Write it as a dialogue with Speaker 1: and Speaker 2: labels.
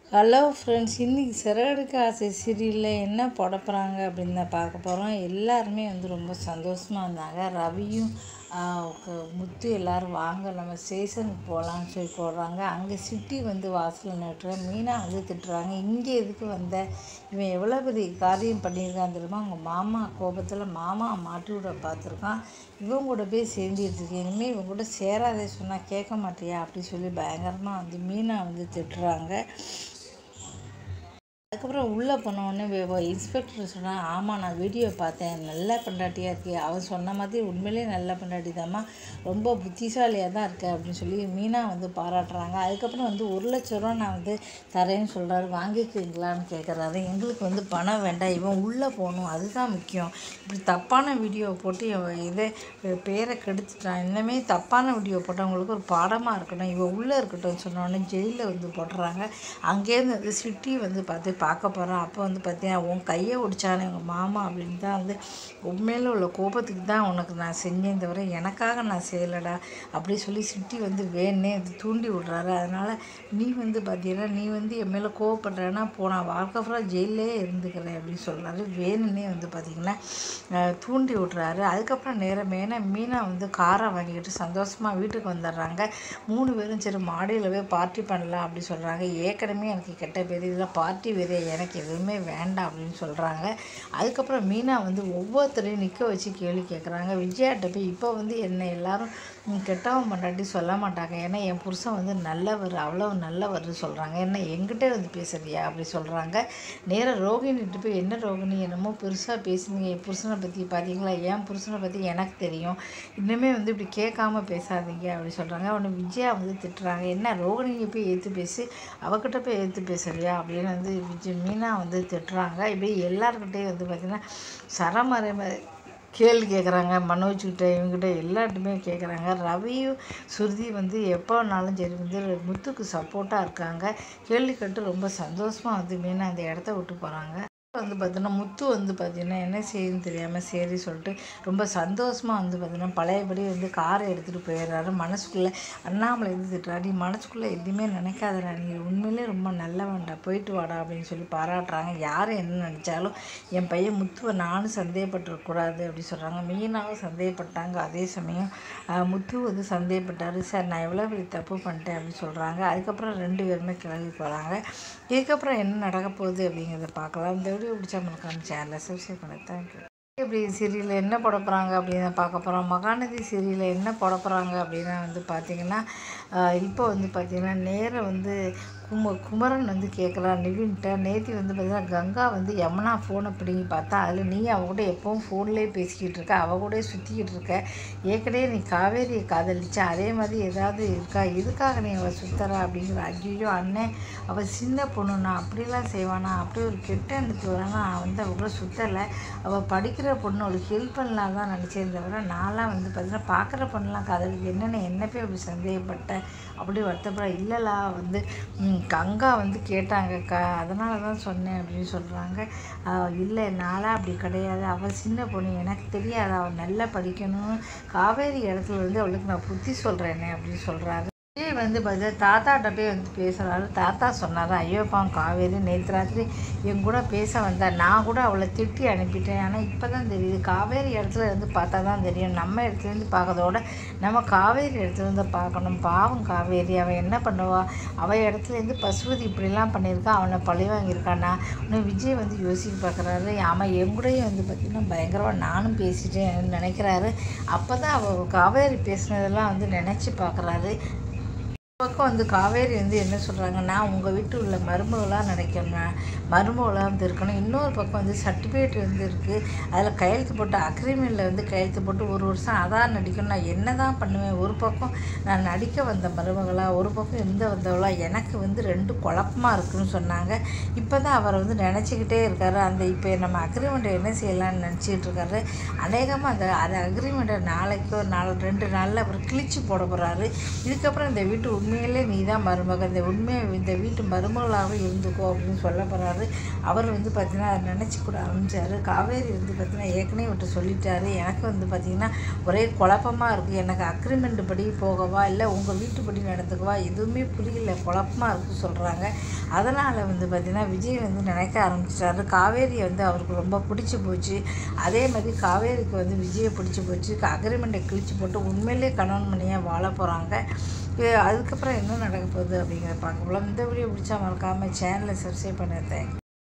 Speaker 1: hello friends இன்றைக்கி சிறகடிக்க ஆசை சீரியலில் என்ன போட போகிறாங்க அப்படின்னு தான் பார்க்க போகிறோம் எல்லாருமே வந்து ரொம்ப சந்தோஷமாக இருந்தாங்க ரவியும் ஆஹ், க- முத்து எல்லோரும் வாங்க நம்ம ஸ்டேஷனுக்கு போகலான்னு சொல்லி போடுறாங்க அங்கே சிட்டி வந்து வாசலில் நட்டுற மீனா வந்து திட்டுறாங்க இங்கே எதுக்கு வந்த இவன் எவ்வளோ பெரிய காரியம் பண்ணியிருக்கான் தெரியுமா அவங்க மாமா கோபத்தில் மாமா மாட்டி விட பார்த்துருக்கான் இவன் கூட போய் சேர்ந்துட்டு இருக்கேன் இனிமேல் இவன் கூட சேராதே சொன்னால் கேட்க மாட்டியா அப்படி சொல்லி பயங்கரமாக வந்து மீனா வந்து திட்டுறாங்க அதுக்கப்புறம் உள்ளே போனோடனே இன்ஸ்பெக்டர் சொன்னான் ஆமாம் நான் வீடியோ பார்த்தேன் நல்ல பொண்டாட்டியாக இருக்கு அவன் சொன்ன மாதிரி உண்மையிலேயே நல்ல பொண்டாட்டி தாம்மா ரொம்ப புத்திசாலியாக தான் இருக்க அப்படின்னு சொல்லி மீனா வந்து பாராட்டுறாங்க அதுக்கப்புறம் வந்து ஒரு லட்ச ரூபா நான் வந்து தரேன்னு சொல்கிறாரு வாங்கிக்கிறீங்களான்னு கேட்குறாரு எங்களுக்கு வந்து பணம் வேண்டாம் இவன் உள்ளே போகணும் அதுதான் முக்கியம் இப்படி தப்பான வீடியோ போட்டு இவன் இதை பேரை கெடுத்துட்டான் இன்னமே தப்பான வீடியோ போட்டவங்களுக்கு ஒரு பாடமாக இருக்கணும் இவன் உள்ளே இருக்கட்டும் சொன்னோடனே ஜெயிலில் வந்து போட்டுறாங்க அங்கேருந்து வந்து சிட்டி வந்து பார்த்து பார்க்க போகிறான் அப்போ வந்து பார்த்தீங்கன்னா உன் கையை ஒடிச்சானே எங்கள் மாமா அப்படின்னு தான் வந்து உண்மையில உள்ள கோபத்துக்கு தான் உனக்கு நான் செஞ்சேன் தவிர எனக்காக நான் செய்யலடா அப்படி சொல்லி சிட்டி வந்து வேணே அது தூண்டி விட்றாரு அதனால் நீ வந்து பார்த்தீங்கன்னா நீ வந்து என் மேலே கோவப்படுறேன்னா போ நான் வாழ்க்கை ஃபுல்லாக ஜெயிலே இருந்துக்கிறேன் அப்படின்னு சொல்கிறாரு வேணுன்னே வந்து பார்த்திங்கன்னா அஹ், தூண்டி விட்றாரு அதுக்கப்புறம் நேரம் மேன மீனா வந்து காரை வாங்கிட்டு சந்தோஷமாக வீட்டுக்கு வந்துடுறாங்க மூணு பேரும் சரி மாடியில் போய் பார்ட்டி பண்ணலாம் அப்படி சொல்கிறாங்க ஏற்கனவே எனக்கு கெட்ட பேர் இதில் பார்ட்டி வேறு எனக்கு எதுவுமே வேண்டாம் அப்படின்னு சொல்கிறாங்க அதுக்கப்புறம் மீனா வந்து ஒவ்வொருத்தரையும் நிற்க வச்சு கேள்வி கேட்குறாங்க விஜயாட்ட போய் இப்போ வந்து என்னை எல்லாரும் "நீ கெட்டவன் பண்ணாட்டி சொல்ல மாட்டாங்க ஏன்னா என் புருஷன் வந்து நல்லவர் அவ்வளோ நல்லவர் சொல்கிறாங்க என்ன எங்கிட்ட வந்து பேசுறியா அப்படி சொல்கிறாங்க நேராக ரோகிணிட்டு போய் என்ன ரோகிணி என்னமோ பெருசாக பேசுனீங்க என் புருஷனை பற்றி பார்த்தீங்களா என் புருஷனை பற்றி எனக்கு தெரியும் இன்னுமே வந்து இப்படி கேட்காம பேசாதீங்க அப்படி சொல்கிறாங்க உடனே விஜயா வந்து திட்டுறாங்க என்ன ரோகிணியை போய் ஏற்று பேசி அவகிட்ட போய் ஏற்று பேசுறியா அப்படின்னு வந்து விஜய் மீனா வந்து திட்டுறாங்க இப்படி எல்லாருக்கிட்டையும் வந்து பார்த்திங்கன்னா சரமறை கேள்வி கேட்குறாங்க மனோஜ்கிட்ட இவங்ககிட்ட எல்லார்ட்டுமே கேட்குறாங்க ரவியும் சுருதி வந்து எப்போனாலும் சரி வந்து முத்துக்கு சப்போர்ட்டாக இருக்காங்க கேள்வி கேட்டு ரொம்ப சந்தோஷமாக வந்து மீனா அந்த இடத்த விட்டு போகிறாங்க வந்து பார்த்தீங்கன்னா முத்து வந்து பார்த்தீங்கன்னா என்ன செய்யுன்னு தெரியாமல் சரி சொல்லிட்டு ரொம்ப சந்தோஷமாக வந்து பார்த்தீங்கன்னா பழையபடி வந்து காரை எடுத்துகிட்டு போயிடுறாரு மனசுக்குள்ளே அண்ணாமலை வந்து திட்டுறாரு நீ மனசுக்குள்ளே எதுவுமே நினைக்காதடா நீ உண்மையிலே ரொம்ப நல்லவன்டா போயிட்டு வாடா அப்படின்னு சொல்லி பாராட்டுறாங்க யார் என்ன நினச்சாலும் என் பையன் முத்துவை நானும் சந்தேகப்பட்டுறக்கூடாது அப்படி சொல்கிறாங்க மீனாவும் சந்தேகப்பட்டாங்க அதே சமயம் ஆஹ், முத்து வந்து சந்தேகப்பட்டாரு சார் நான் எவ்வளோ பெரிய தப்பு பண்ணிட்டேன் அப்படின்னு சொல்கிறாங்க அதுக்கப்புறம் ரெண்டு பேருமே கிளம்பி போகிறாங்க இதுக்கப்புறம் என்ன நடக்க போகுது அப்படிங்கிறத பார்க்கலாம் இந்த வீடியோ பிடிச்சா மறக்காம சேனலை சப்ஸ்கிரைப் பண்ண தேங்க்யூ இப்படி சீரியலில் என்ன போட போகிறாங்க அப்படின்னு பார்க்க போகிறோம் மகாநதி சீரியலில் என்ன போட போகிறாங்க அப்படின்னா வந்து பார்த்திங்கன்னா இப்போ வந்து பார்த்திங்கன்னா நேரம் வந்து கும குமரன் வந்து கேட்குறான் நிவின்ட்ட நேத்தி வந்து பார்த்திங்கன்னா கங்கா வந்து யமுனா ஃபோனை பிடிங்கி பார்த்தா அதில் நீ அவ கூட எப்பவும் ஃபோன்லேயே பேசிக்கிட்டு இருக்க அவ கூட சுற்றிக்கிட்டு இருக்க ஏற்கனவே நீ காவேரியை காதலிச்ச அதே மாதிரி ஏதாவது இருக்கா எதுக்காக நீ அவள் சுத்தரா அப்படிங்கிற ஐயோ அண்ணன் அவள் சின்ன பொண்ணு நான் அப்படிலாம் செய்வானா அப்படி ஒரு கெட்ட எண்ணத்து வேணா நான் வந்து அவ கூட சுத்தலை அவள் படிக்கிற பொண்ணு அவளுக்கு ஹெல்ப் பண்ணலாம் தான் நினச்சேன் தவிர நான்லாம் வந்து பார்த்தீங்கன்னா பார்க்குற பொண்ணுலாம் காதலிக்கு என்னென்ன என்ன போய் அப்படி சந்தேகப்பட்டேன் அப்படி வருத்தப்பட இல்லைலா வந்து ம், கங்கா வந்து கேட்டாங்க க அதனால தான் சொன்னேன் அப்படின்னு சொல்கிறாங்க இல்லை நாளாக அப்படி கிடையாது அவள் சின்ன பொண்ணு எனக்கு தெரியாது அவள் நல்லா படிக்கணும் காவேரி இடத்துல வந்து அவளுக்கு நான் புத்தி சொல்கிறேனே அப்படின்னு சொல்கிறாரு விஜய் வந்து பார்த்தா தாத்தாட்ட போய் வந்து பேசுகிறாரு தாத்தா சொன்னார் ஐயோ பாவம் காவேரி நேற்று ராத்திரி என் கூட பேச வந்தா நான் கூட அவளை திட்டி அனுப்பிட்டேன் ஆனால் இப்போ தான் தெரியுது காவேரி இடத்துல இருந்து பார்த்தா தான் தெரியும் நம்ம இடத்துலேருந்து பார்க்கறதோட நம்ம காவேரி இடத்துல இருந்து பார்க்கணும் பாவம் காவேரி அவன் என்ன பண்ணுவா அவள் இடத்துலேருந்து பசுபதி இப்படிலாம் பண்ணியிருக்கா அவனை பழி வாங்கியிருக்கானா இன்னும் விஜய் வந்து யோசிக்க பார்க்குறாரு ஆமாம் என் கூடயும் வந்து பார்த்திங்கன்னா பயங்கரமாக நானும் பேசிட்டேன் நினைக்கிறாரு அப்போ தான் அவள் காவேரி பேசுனதெல்லாம் வந்து நினச்சி பார்க்குறாரு பக்கம் வந்து காவேரி வந்து என்ன சொல்கிறாங்க நான் உங்கள் வீட்டு உள்ள மருமகளாக நினைக்கிறேன் மருமகளாக வந்து இருக்கணும் இன்னொரு பக்கம் வந்து சர்டிஃபிகேட் வந்து இருக்குது அதில் கையெழுத்து போட்டு அக்ரிமெண்ட்டில் வந்து கையெழுத்து போட்டு ஒரு வருஷம் அதான் நடிக்கணும் நான் என்ன தான் பண்ணுவேன் ஒரு பக்கம் நான் நடிக்க வந்த மருமகளாக ஒரு பக்கம் இந்த வந்தவளா எனக்கு வந்து ரெண்டு குழப்பமாக இருக்குன்னு சொன்னாங்க இப்போ தான் அவரை வந்து நினச்சிக்கிட்டே இருக்காரு அந்த இப்போ நம்ம அக்ரிமெண்ட்டை என்ன செய்யலாம்னு நினச்சிக்கிட்டு இருக்காரு அநேகமாக அந்த அந்த அக்ரிமெண்ட்டை நாளைக்கோ நாலு ரெண்டு நாளில் அவர் கிழிச்சு போட போகிறாரு இதுக்கப்புறம் இந்த வீட்டு உண்மையிலே நீ தான் மருமக இந்த உண்மையை இந்த வீட்டு மருமகளாகவே இருந்துக்கோ அப்படின்னு சொல்ல போகிறாரு அவர் வந்து பார்த்திங்கன்னா அதை நினச்சி கூட ஆரம்பிச்சார் காவேரி வந்து பார்த்திங்கன்னா ஏற்கனவே விட்டு சொல்லிட்டாரு எனக்கு வந்து பார்த்திங்கன்னா ஒரே குழப்பமாக இருக்குது எனக்கு அக்ரிமெண்ட் படி போகவா இல்லை உங்கள் வீட்டுப்படி நடந்துக்கவா எதுவுமே புரியல குழப்பமாக இருக்குது சொல்கிறாங்க அதனால் வந்து பார்த்திங்கன்னா விஜய் வந்து நினைக்க ஆரம்பிச்சிட்டாரு காவேரியை வந்து அவருக்கு ரொம்ப பிடிச்சி போச்சு அதே மாதிரி காவேரிக்கு வந்து விஜயை பிடிச்சி போச்சு அக்ரிமெண்ட்டை கிழிச்சு போட்டு உண்மையிலே கணவன் மணியாக வாழ போகிறாங்க அதுக்கப்புறம் என்ன நடக்க போகுது அப்படிங்கிறத பார்க்க போகலாம் இந்த வீடியோ பிடிச்சா மறக்காமல் சேனலை சப்ஸ்கிரைப் பண்ண தேங்க்ஸ்